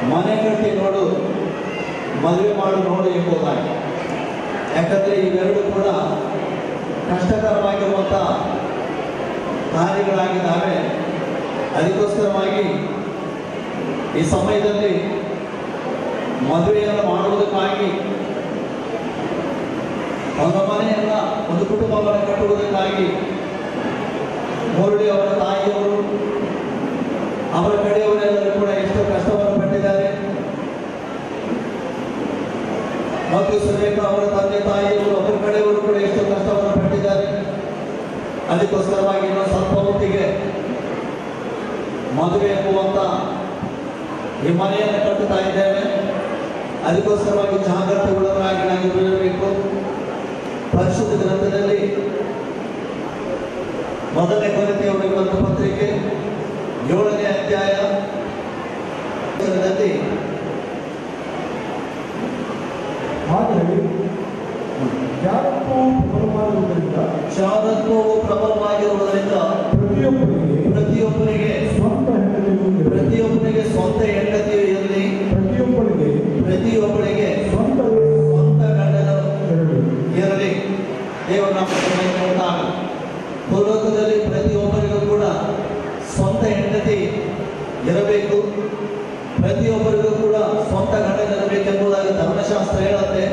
ಮನೆ ಕಟ್ಟಿ ನೋಡು ಮದುವೆ ಮಾಡು ನೋಡು ಎಂಬುದಾಗಿ ಯಾಕಂದರೆ ಇವೆರಡು ಕೂಡ ಕಷ್ಟಕರವಾಗಿರುವಂಥ ಕಾರ್ಯಗಳಾಗಿದ್ದಾವೆ ಅದಕ್ಕೋಸ್ಕರವಾಗಿ ಈ ಸಮಯದಲ್ಲಿ ಮದುವೆಯನ್ನು ಮಾಡುವುದಕ್ಕಾಗಿ ಅವರ ಮನೆಯನ್ನ ಒಂದು ಕುಟುಂಬವನ್ನು ಕಟ್ಟುವುದಕ್ಕಾಗಿ ಮುರಳಿ ಅವರ ತಾಯಿಯವರು ಅವರ ಕಡೆಯವರೆಲ್ಲರೂ ಕೂಡ ಎಷ್ಟೋ ಕಷ್ಟವನ್ನು ಪಟ್ಟಿದ್ದಾರೆ ಮತ್ತು ಸುರೇಖ ಅವರ ತಂದೆ ತಾಯಿಯವರು ಅವರ ಕಡೆಯವರು ಕೂಡ ಎಷ್ಟೋ ಕಷ್ಟವನ್ನು ಪಟ್ಟಿದ್ದಾರೆ ಅದಕ್ಕೋಸ್ಕರವಾಗಿ ಇನ್ನೂ ಸ್ವಲ್ಪ ಹೊತ್ತಿಗೆ ಮದುವೆ ಎಂಬುವಂತ ಈ ಮನೆಯನ್ನು ಕಟ್ಟುತ್ತಾ ಇದ್ದೇವೆ ಅದಕ್ಕೋಸ್ಕರವಾಗಿ ಜಾಗ್ರತೆಗೊಳ್ಳರಾಗಿ ನಾವು ಇರಬೇಕು ಪರಿಶುದ್ಧ ಗ್ರಂಥದಲ್ಲಿ ಮೊದಲನೇ ಕೊರತೆಯವರಿಗೆ ಒಂದು ಪತ್ರಿಕೆ ಏಳನೇ ಅಧ್ಯಾಯ ದಲ್ಲಿ ಆದರೆ ಜ್ಞಾನತ್ವವು ಪ್ರಬಲವಾಗಿರುವುದರಿಂದ ಶಾರತ್ವವು ಪ್ರಬಲವಾಗಿರುವುದರಿಂದ ಪ್ರತಿಯೊಬ್ಬರಿಗೆ ಪ್ರತಿಯೊಬ್ಬರಿಗೆ ಸ್ವಂತ ಹೆಂಡತಿಯು ಇರಬೇಕು. ಪ್ರತಿಯೊಬ್ಬರಿಗೆ ಸ್ವಂತ ಹೆಂಡತಿಯು ಇರಲಿ ಪ್ರತಿಯೊಬ್ಬರಿಗೆ ಪ್ರತಿಯೊಬ್ಬರಿಗೆ ಸ್ವಂತ ಸ್ವಂತ ಗಂಡನು ಇರಬೇಕು ಇರಲಿ ದೇವರ ನಾಮಕ್ಕೆ ಉಂಟಾಗಲಿ ಭೂಲೋಕದಲ್ಲಿ ಪ್ರತಿಯೊಬ್ಬರಿಗೂ ಕೂಡ ಸ್ವಂತ ಹೆಂಡತಿ ಇರಬೇಕು ಪ್ರತಿಯೊಬ್ಬರಿಗೂ ಕೂಡ ಸ್ವಂತ ಗಂಡನಿರಬೇಕೆಂಬುದಾಗಿ ಧರ್ಮಶಾಸ್ತ್ರ ಹೇಳುತ್ತೆ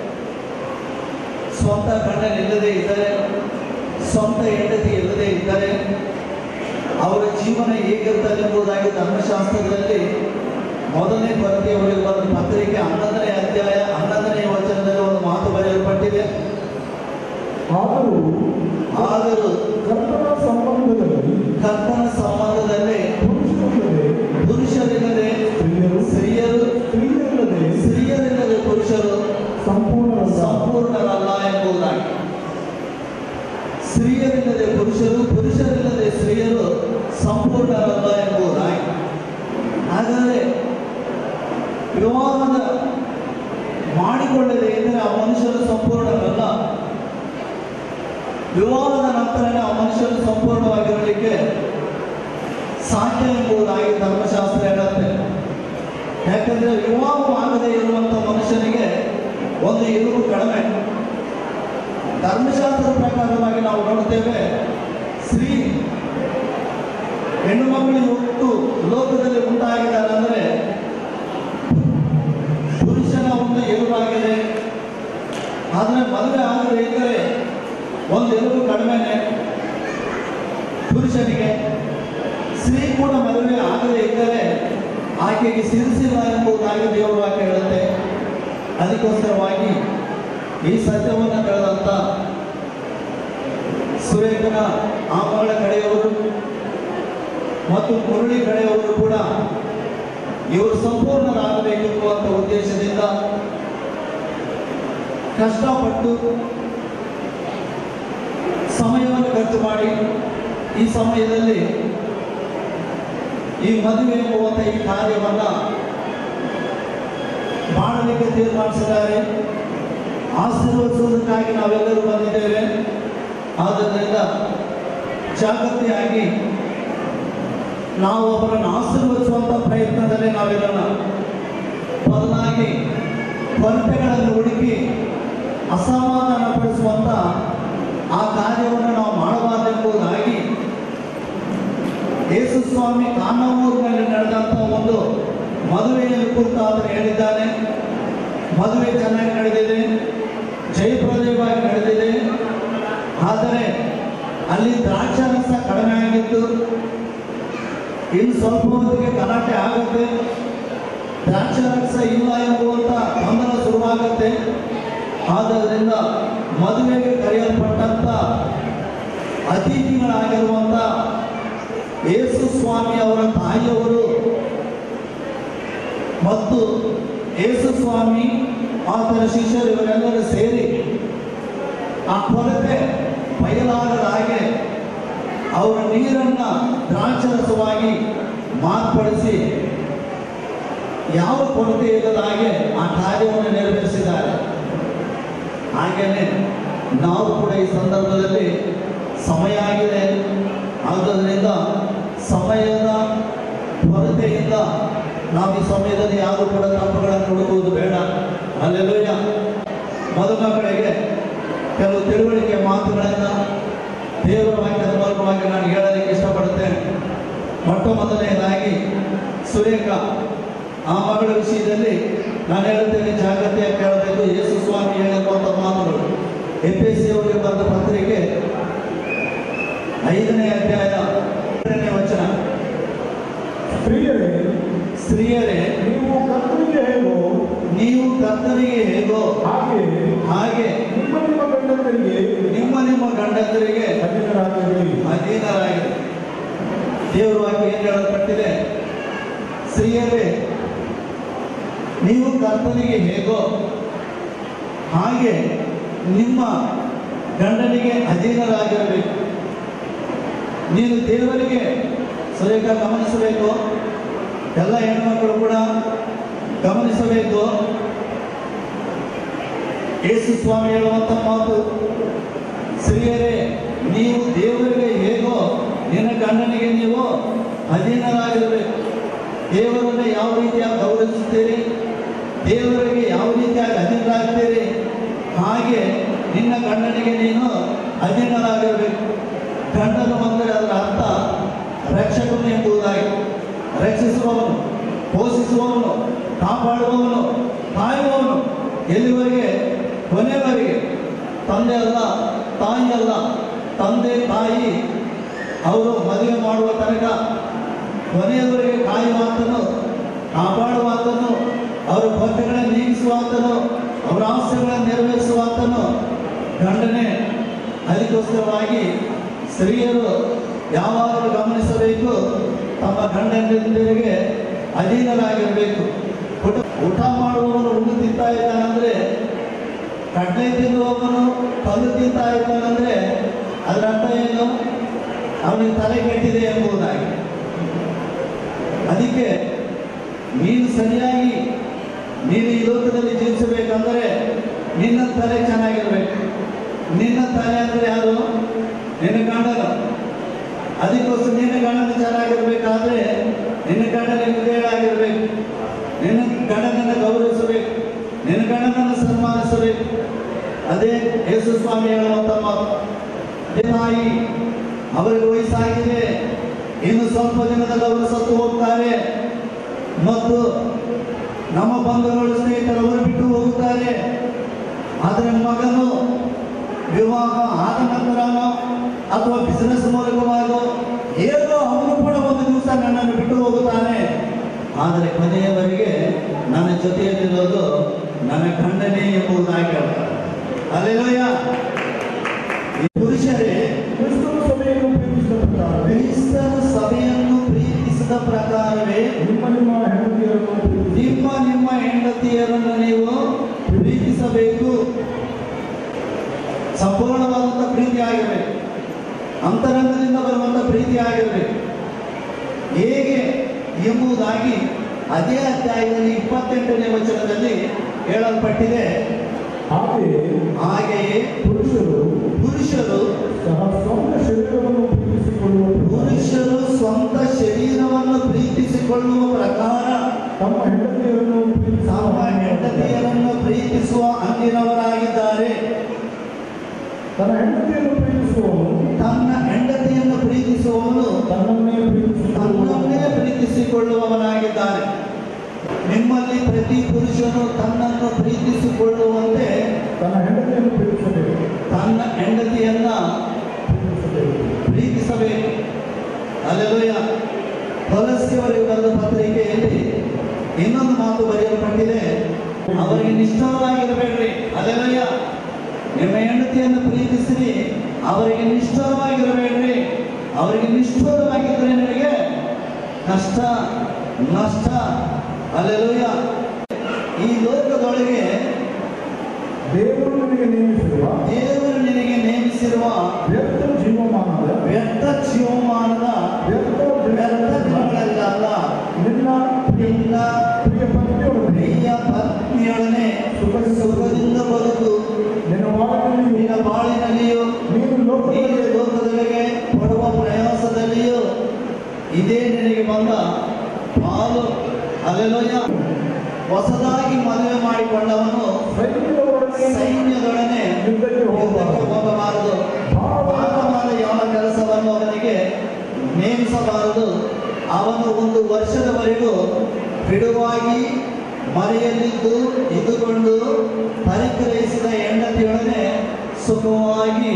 ಸ್ವಂತ ಗಂಡನಿಲ್ಲದೆ ಇದ್ದರೆ ಸ್ವಂತ ಹೆಂಡತಿ ಇಲ್ಲದೆ ಇದ್ದರೆ ಅವರ ಜೀವನ ಹೇಗಿರ್ತದೆ ಎಂಬುದಾಗಿ ಧರ್ಮಶಾಸ್ತ್ರದಲ್ಲಿ ಮೊದಲನೇ ಕೊರತೆಯವರಿಗೆ ಒಂದು ಪತ್ರಿಕೆ ಹನ್ನೊಂದನೇ ಅಧ್ಯಾಯ ಹನ್ನೊಂದನೇ ವಚನದಲ್ಲಿ ಒಂದು ಮಾತು ಬರೆಯಲ್ಪಟ್ಟಿದೆ ಆದರೂ ಆದರೂ ಕರ್ತನ ಸಂಬಂಧದಲ್ಲಿ ಕರ್ತನ ಸಂಬಂಧದಲ್ಲಿ ಪುರುಷರಿಲ್ಲದೆ ಪುರುಷರಿಲ್ಲದೆ ಸ್ತ್ರೀಯರು ಸ್ತ್ರೀಯರು ಸ್ತ್ರೀಯರಿಲ್ಲದೆ ಸ್ತ್ರೀಯರಿಲ್ಲದೆ ಪುರುಷರು ಸಂಪೂರ್ಣರಲ್ಲ ಸಂಪೂರ್ಣರಲ್ಲ ಎಂಬುದಾಗಿ ಸ್ತ್ರೀಯರಿಲ್ಲದೆ ಪುರುಷರು ಪುರುಷರಿಲ್ಲದೆ ಸ್ತ್ರೀಯರು ಸಂಪೂರ್ಣರಲ್ಲ ಎಂಬುದಾಗಿ ಹಾಗಾದರೆ ವಿವಾಹದ ಮಾಡಿಕೊಳ್ಳದೆ ಇದ್ದರೆ ಆ ಮನುಷ್ಯರು ಸಂಪೂರ್ಣರಲ್ಲ ವಿವಾಹದ ನಂತರನೇ ಆ ಮನುಷ್ಯರು ಸಂಪೂರ್ಣವಾಗಿರಲಿಕ್ಕೆ ಸಾಧ್ಯ ಎಂಬುದಾಗಿ ಧರ್ಮಶಾಸ್ತ್ರ ಹೇಳುತ್ತೆ ಯಾಕಂದ್ರೆ ವಿವಾಹವಾಗದೇ ಇರುವಂತ ಮನುಷ್ಯನಿಗೆ ಒಂದು ಎಲುಬು ಕಡಿಮೆ ಧರ್ಮಶಾಸ್ತ್ರದ ಪ್ರಕಾರವಾಗಿ ನಾವು ನೋಡುತ್ತೇವೆ ಸ್ತ್ರೀ ಹೆಣ್ಣು ಮಕ್ಕಳಿಗೆ ಹುಟ್ಟು ಲೋಕದಲ್ಲಿ ಉಂಟಾಗಿದ್ದಾರೆ ಅಂದರೆ ಪುರುಷನ ಒಂದು ಎಲುಬಾಗಿದೆ ಆದರೆ ಮದುವೆ ಆಗದೇ ಇದ್ದರೆ ಒಂದು ಎಲುಬು ಕಡಿಮೆನೆ ಪುರುಷನಿಗೆ ಸ್ತ್ರೀ ಕೂಡ ಮದುವೆ ಆಗದೇ ಇದ್ದರೆ ಆಕೆಗೆ ಸಿರಿಸಿಲ್ಲ ಎಂಬುದಾಗಿ ದೇವರ ವಾಕ್ಯ ಹೇಳುತ್ತೆ ಅದಕ್ಕೋಸ್ಕರವಾಗಿ ಈ ಸತ್ಯವನ್ನು ಕಳೆದಂತ ಸುರೇಖನ ಆಮಗಳ ಕಡೆಯವರು ಮತ್ತು ಮುರಳಿ ಕಡೆಯವರು ಕೂಡ ಇವರು ಸಂಪೂರ್ಣರಾಗಬೇಕೆಂಬುವಂಥ ಉದ್ದೇಶದಿಂದ ಕಷ್ಟಪಟ್ಟು ಸಮಯವನ್ನು ಖರ್ಚು ಮಾಡಿ ಈ ಸಮಯದಲ್ಲಿ ಈ ಮದುವೆ ಎಂಬುವಂಥ ಈ ಕಾರ್ಯವನ್ನ ಮಾಡಲಿಕ್ಕೆ ತೀರ್ಮಾನಿಸಿದ್ದಾರೆ ಆಶೀರ್ವದಿಸುವುದಕ್ಕಾಗಿ ನಾವೆಲ್ಲರೂ ಬಂದಿದ್ದೇವೆ ಆದ್ದರಿಂದ ಜಾಗೃತಿಯಾಗಿ ನಾವು ಅವರನ್ನು ಆಶೀರ್ವದಿಸುವಂಥ ಪ್ರಯತ್ನದಲ್ಲಿ ನಾವೆಲ್ಲನ ಬದಲಾಗಿ ಕೊರತೆಗಳನ್ನು ಹುಡುಕಿ ಅಸಮಾಧಾನಪಡಿಸುವಂಥ ಆ ಕಾರ್ಯವನ್ನು ನಾವು ಮಾಡಬಾರದೆಂಬುದಾಗಿ ಯೇಸು ಸ್ವಾಮಿ ಕಾನೂರಿನಲ್ಲಿ ನಡೆದಂಥ ಒಂದು ಮದುವೆಯನ್ನು ಕುರಿತು ಆತನು ಹೇಳಿದ್ದಾನೆ ಮದುವೆ ಚೆನ್ನಾಗಿ ನಡೆದಿದೆ ಜಯಪ್ರದವಾಗಿ ನಡೆದಿದೆ ಆದರೆ ಅಲ್ಲಿ ದ್ರಾಕ್ಷಾರಸ ಕಡಿಮೆ ಆಗಿತ್ತು ಇನ್ನು ಸ್ವಲ್ಪ ಹೊತ್ತಿಗೆ ಗಲಾಟೆ ಆಗುತ್ತೆ ದ್ರಾಕ್ಷಾರಸ ಇಲ್ಲ ಎಂಬುವಂತ ಗೊಂದಲ ಶುರುವಾಗುತ್ತೆ ಆದ್ದರಿಂದ ಮದುವೆಗೆ ಕರೆಯಲ್ಪಟ್ಟಂತ ಅತಿಥಿಗಳಾಗಿರುವಂತ ಯೇಸು ಸ್ವಾಮಿ ಅವರ ತಾಯಿಯವರು ಮತ್ತು ಯೇಸು ಸ್ವಾಮಿ ಆತನ ಶಿಷ್ಯರು ಇವರೆಲ್ಲರೂ ಸೇರಿ ಆ ಕೊರತೆ ಬಯಲಾಗದ ಹಾಗೆ ಅವರ ನೀರನ್ನ ದ್ರಾಕ್ಷರಸವಾಗಿ ಮಾರ್ಪಡಿಸಿ ಯಾವ ಕೊರತೆ ಇಲ್ಲದ ಹಾಗೆ ಆ ಕಾರ್ಯವನ್ನು ನೆರವೇರಿಸಿದ್ದಾರೆ ಹಾಗೆಯೇ ನಾವು ಕೂಡ ಈ ಸಂದರ್ಭದಲ್ಲಿ ಸಮಯ ಆಗಿದೆ ಆದ್ದರಿಂದ ಸಮಯದ ಕೊರತೆಯಿಂದ ನಾವು ಈ ಸಮಯದಲ್ಲಿ ಯಾರು ಕೂಡ ತಪ್ಪುಗಳನ್ನು ಹುಡುಕುವುದು ಬೇಡ ಅಲ್ಲೆಲ್ಲೂಯ್ಯ ಮದುಮಕ್ಕಳಿಗೆ ಕೆಲವು ತಿಳುವಳಿಕೆ ಮಾತುಗಳನ್ನು ದೇವರ ವಾಕ್ಯದ ಮೂಲಕವಾಗಿ ನಾನು ಹೇಳಲಿಕ್ಕೆ ಇಷ್ಟಪಡುತ್ತೇನೆ ಮೊಟ್ಟ ಮೊದಲನೇದಾಗಿ ಸುರೇಖ ಆ ಮಗಳ ವಿಷಯದಲ್ಲಿ ನಾನು ಹೇಳುತ್ತೇನೆ ಜಾಗ್ರತೆಯಾಗಿ ಕೇಳಬೇಕು ಯೇಸು ಸ್ವಾಮಿ ಹೇಳಿರುವಂಥ ಮಾತುಗಳು ಎಫ್ ಎಸ್ ಸಿ ಅವರಿಗೆ ಬರೆದ ಪತ್ರಿಕೆ ಐದನೇ ಅಧ್ಯಾಯ ಎರಡನೇ ವಚನ ಸ್ತ್ರೀಯರೇ ಸ್ತ್ರೀಯರೇ ನೀವು ಕರ್ತನಿಗೆ ಹೇಗೋ ನೀವು ಕರ್ತನಿಗೆ ಹೇಗೋ ಹಾಗೆ ಹಾಗೆ ನಿಮ್ಮ ನಿಮ್ಮ ಗಂಡಂದರಿಗೆ ನಿಮ್ಮ ನಿಮ್ಮ ಗಂಡಂದರಿಗೆ ಅಧೀನರಾಗಿರಿ ಅಧೀನರಾಗಿದೆ ದೇವರ ವಾಕ್ಯ ಏನು ಹೇಳಲ್ಪಟ್ಟಿದೆ ಸ್ತ್ರೀಯರೇ ನೀವು ಕರ್ತನಿಗೆ ಹೇಗೋ ಹಾಗೆ ನಿಮ್ಮ ಗಂಡನಿಗೆ ಅಧೀನರಾಗಿರಬೇಕು ನೀನು ದೇವರಿಗೆ ಸುರೇಖ ಗಮನಿಸಬೇಕು ಎಲ್ಲ ಹೆಣ್ಮಕ್ಕಳು ಕೂಡ ಗಮನಿಸಬೇಕು ಯೇಸು ಸ್ವಾಮಿ ಹೇಳುವಂಥ ಮಾತು ಸ್ತ್ರೀಯರೇ ನೀವು ದೇವರಿಗೆ ಹೇಗೋ ನಿನ್ನ ಗಂಡನಿಗೆ ನೀವು ಅಧೀನರಾಗಿರಬೇಕು ದೇವರನ್ನು ಯಾವ ರೀತಿಯಾಗಿ ಗೌರವಿಸುತ್ತೀರಿ ದೇವರಿಗೆ ಯಾವ ರೀತಿಯಾಗಿ ಅಧೀನರಾಗ್ತೀರಿ ಹಾಗೆ ನಿನ್ನ ಗಂಡನಿಗೆ ನೀನು ಅಧೀನರಾಗಿರಬೇಕು ಗಂಡನು ಅಂದರೆ ಅದರ ಅರ್ಥ ರಕ್ಷಕನು ಎಂಬುದಾಗಿ ರಕ್ಷಿಸುವವನು ಪೋಷಿಸುವವನು ಕಾಪಾಡುವವನು ಕಾಯುವವನು ಎಲ್ಲಿವರೆಗೆ ಕೊನೆಯವರೆಗೆ ತಂದೆ ಅಲ್ಲ ತಾಯಿ ಅಲ್ಲ ತಂದೆ ತಾಯಿ ಅವರು ಮದುವೆ ಮಾಡುವ ತನಕ ಕೊನೆಯವರೆಗೆ ಕಾಯುವಾತನು ಕಾಪಾಡುವಾತನು ಅವರ ಬಟ್ಟೆಗಳನ್ನು ನೀಗಿಸುವಾತನು ಅವರ ಆಸೆಗಳನ್ನು ನೆರವೇರಿಸುವಾತನು ಗಂಡನೇ ಅದಕ್ಕೋಸ್ಕರವಾಗಿ ಸ್ತ್ರೀಯರು ಯಾವಾಗಲೂ ಗಮನಿಸಬೇಕು ತಮ್ಮ ಗಂಡಂದಿರಿಗೆ ಅಧೀನರಾಗಿರಬೇಕು ಊಟ ಊಟ ಮಾಡುವವನು ಉಂಡು ತಿಂತಾ ಇದ್ದಾನಂದ್ರೆ ಕಡ್ಲೆ ತಿನ್ನುವವನು ಕಲ್ಲು ತಿಂತಾ ಇದ್ದಾನಂದ್ರೆ ಅದರ ಅರ್ಥ ಏನು ಅವನಿಗೆ ತಲೆ ಕೆಟ್ಟಿದೆ ಎಂಬುದಾಗಿ ಅದಕ್ಕೆ ನೀನು ಸರಿಯಾಗಿ ನೀನು ಈ ಲೋಕದಲ್ಲಿ ಜೀವಿಸಬೇಕಂದರೆ ನಿನ್ನ ತಲೆ ಚೆನ್ನಾಗಿರ್ಬೇಕು ನಿನ್ನ ತಲೆ ಅಂದರೆ ಯಾರು ನಿನ್ನ ಗಂಡನ ಅದಕ್ಕೋಸ್ಕರ ನಿನ್ನ ಗಂಡನ ಚೆನ್ನಾಗಿರ್ಬೇಕಾದ್ರೆ ನಿನ್ನ ಗಂಡನ ಹೃದಯಗಳಾಗಿರ್ಬೇಕು ನಿನ್ನ ಗಂಡನನ್ನು ಗೌರವಿಸಬೇಕು ನಿನ್ನ ಗಂಡನನ್ನು ಸನ್ಮಾನಿಸಬೇಕು ಅದೇ ಯೇಸು ಸ್ವಾಮಿ ಹೇಳುವಂಥ ಮಾತು ಹೇ ತಾಯಿ ಅವರಿಗೆ ವಯಸ್ಸಾಗಿದೆ ಇನ್ನು ಸ್ವಲ್ಪ ದಿನದಲ್ಲಿ ಅವರು ಸತ್ತು ಹೋಗ್ತಾರೆ ಮತ್ತು ನಮ್ಮ ಬಂಧುಗಳು ಸ್ನೇಹಿತರು ಅವರು ಬಿಟ್ಟು ಹೋಗುತ್ತಾರೆ ಆದರೆ ಮಗನು ವಿವಾಹ ಆದ ನಂತರನೋ ಅಥವಾ ಬಿಸಿನೆಸ್ ಮೂಲಕವಾಗೋ ಏನೋ ಅವನು ಕೂಡ ಒಂದು ದಿವಸ ನನ್ನನ್ನು ಬಿಟ್ಟು ಹೋಗುತ್ತಾನೆ ಆದರೆ ಕೊನೆಯವರೆಗೆ ನನ್ನ ಜೊತೆಯಲ್ಲಿರೋದು ನನ್ನ ಗಂಡನೇ ಎಂಬುದಾಗಿ ಹೇಳ್ತಾರೆ ಅಲ್ಲೆಲ್ಲಯ್ಯ ಪುರುಷರೇ ಕ್ರಿಸ್ತನ ಸಭೆಯನ್ನು ಪ್ರೀತಿಸಿದ ಪ್ರಕಾರ ಕ್ರಿಸ್ತನ ಸಭೆಯನ್ನು ಪ್ರೀತಿಸಿದ ಪ್ರಕಾರವೇ ನಿಮ್ಮ ನಿಮ್ಮ ಹೆಂಡತಿಯರನ್ನು ಪ್ರೀತಿಸಿ ನಿಮ್ಮ ನಿಮ್ಮ ಹೆಂಡತಿಯರನ್ನು ನೀವು ಪ್ರೀತಿಸಬೇಕು ಸಂಪೂರ್ಣವಾದಂಥ ಪ್ರೀತಿ ಆಗಿರಬೇಕು ಅಂತರಂಗದಿಂದ ಬರುವಂಥ ಪ್ರೀತಿ ಆಗಿರಬೇಕು ಹೇಗೆ ಎಂಬುದಾಗಿ ಅದೇ ಅಧ್ಯಾಯದಲ್ಲಿ ಇಪ್ಪತ್ತೆಂಟನೇ ವಚನದಲ್ಲಿ ಹೇಳಲ್ಪಟ್ಟಿದೆ ಹಾಗೆಯೇ ಹಾಗೆಯೇ ಪುರುಷರು ಪುರುಷರು ಸಹ ಸ್ವಂತ ಶರೀರವನ್ನು ಪ್ರೀತಿಸಿಕೊಳ್ಳುವ ಪುರುಷರು ಸ್ವಂತ ಶರೀರವನ್ನು ಪ್ರೀತಿಸಿಕೊಳ್ಳುವ ಪ್ರಕಾರ ತಮ್ಮ ಹೆಂಡತಿಯರನ್ನು ತಮ್ಮ ಹೆಂಡತಿಯರನ್ನು ಪ್ರೀತಿಸುವ ಅಂದಿನವರಾಗಿದ್ದಾರೆ ತನ್ನ ಹೆಂಡತಿಯನ್ನು ಪ್ರೀತಿಸುವವನು ತನ್ನ ಹೆಂಡತಿಯನ್ನು ಪ್ರೀತಿಸುವವನು ತನ್ನನ್ನೇ ತನ್ನನ್ನೇ ಪ್ರೀತಿಸಿಕೊಳ್ಳುವ ಪ್ರೀತಿಸಿಕೊಳ್ಳುವವನಾಗಿದ್ದಾನೆ ನಿಮ್ಮಲ್ಲಿ ಪ್ರತಿ ಪುರುಷನು ತನ್ನನ್ನು ಪ್ರೀತಿಸಿಕೊಳ್ಳುವಂತೆ ತನ್ನ ಹೆಂಡತಿಯನ್ನು ಪ್ರೀತಿಸಬೇಕು ತನ್ನ ಹೆಂಡತಿಯನ್ನ ಪ್ರೀತಿಸಬೇಕು ಪ್ರೀತಿಸಬೇಕು ಅಲ್ಲೆಲ್ಲೂಯ್ಯ ಹೊಲಸಿಯವರಿಗೆ ಬರೆದ ಪತ್ರಿಕೆಯಲ್ಲಿ ಇನ್ನೊಂದು ಮಾತು ಬರೆಯಲ್ಪಟ್ಟಿದೆ ಅವರಿಗೆ ನಿಷ್ಠರಾಗಿರಬೇಡ್ರಿ ಅಲ್ಲೆಲ್ಲಯ್ಯ ನಿಮ್ಮ ಹೆಂಡತಿಯನ್ನು ಪ್ರೀತಿಸಿರಿ ಅವರಿಗೆ ನಿಷ್ಠರವಾಗಿರಬೇಡ್ರಿ ಅವರಿಗೆ ನಿಷ್ಠುರವಾಗಿದ್ದರೆ ನಿಮಗೆ ಕಷ್ಟ ನಷ್ಟ ಅಲ್ಲೆಲ್ಲೂಯ್ಯ ಈ ಲೋಕದೊಳಗೆ ದೇವರು ನಿನಗೆ ನೇಮಿಸಿರುವ ದೇವರು ನಿನಗೆ ನೇಮಿಸಿರುವ ವ್ಯರ್ಥ ಜೀವಮಾನದ ವ್ಯರ್ಥ ಜೀವಮಾನದ ವ್ಯರ್ಥ ವ್ಯರ್ಥ ದಿನಗಳಲ್ಲ ನಿನ್ನ ನಿನ್ನ ಪ್ರಿಯ ಪತ್ನಿಯೊಡನೆ ಪ್ರಿಯ ಪತ್ನಿಯೊಡನೆ ಸುಖ ಸುಖದಿಂದ ಬದುಕು ನಿನ್ನ ವಾರದಲ್ಲಿ ನಿನ್ನ ಬಾಳಿನಲ್ಲಿಯೂ ನೀನು ನೀನು ಲೋಕದಲ್ಲಿ ಲೋಕದೊಳಗೆ ಪಡುವ ಪ್ರಯಾಸದಲ್ಲಿಯೂ ಇದೇ ನಿನಗೆ ಬಂದ ಪಾಲು ಅಲ್ಲೆಲ್ಲೋಯ್ಯ ಹೊಸದಾಗಿ ಮದುವೆ ಮಾಡಿಕೊಂಡವನು ಸೈನ್ಯದೊಡನೆ ಸೈನ್ಯದೊಡನೆ ಯುದ್ಧಕ್ಕೆ ಯುದ್ಧಕ್ಕೆ ಹೋಗಬಾರದು ಹೋಗಬಾರದು ಭಾಗವಾದ ಯಾವ ಕೆಲಸವನ್ನು ಅವನಿಗೆ ನೇಮಿಸಬಾರದು ಅವನು ಒಂದು ವರ್ಷದವರೆಗೂ ಬಿಡುವಾಗಿ ಮನೆಯಲ್ಲಿದ್ದು ಇದ್ದುಕೊಂಡು ಪರಿಗ್ರಹಿಸಿದ ಹೆಂಡತಿಯೊಡನೆ ಸುಖವಾಗಿ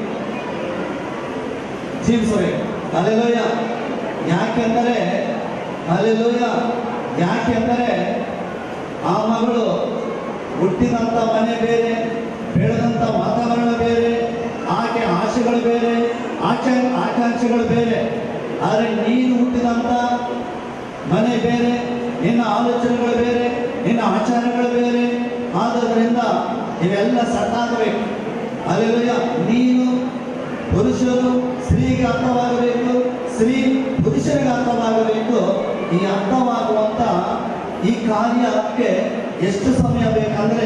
ಜೀವಿಸಬೇಕು ಅಲ್ಲೆಲೋಯ ಯಾಕೆಂದರೆ ಅಲ್ಲೆಲೋಯ ಯಾಕೆಂದರೆ ಆ ಮಗಳು ಹುಟ್ಟಿದಂಥ ಮನೆ ಬೇರೆ ಬೆಳೆದಂಥ ವಾತಾವರಣ ಬೇರೆ ಆಕೆ ಆಶೆಗಳು ಬೇರೆ ಆಚ ಆಕಾಂಕ್ಷೆಗಳು ಬೇರೆ ಆದರೆ ನೀನು ಹುಟ್ಟಿದಂಥ ಮನೆ ಬೇರೆ ನಿನ್ನ ಆಲೋಚನೆಗಳು ಬೇರೆ ನಿನ್ನ ಆಚಾರಗಳು ಬೇರೆ ಆದ್ದರಿಂದ ಇವೆಲ್ಲ ಸಟ್ಟಾಗಬೇಕು ಅಲ್ಲೆಲೋಯ ನೀನು ಪುರುಷರು ಸ್ತ್ರೀಗೆ ಅರ್ಥವಾಗಬೇಕು ಸ್ತ್ರೀ ಪುರುಷರಿಗೆ ಅರ್ಥವಾಗಬೇಕು ಈ ಅರ್ಥವಾಗುವಂತ ಈ ಕಾರ್ಯಕ್ಕೆ ಎಷ್ಟು ಸಮಯ ಬೇಕಂದ್ರೆ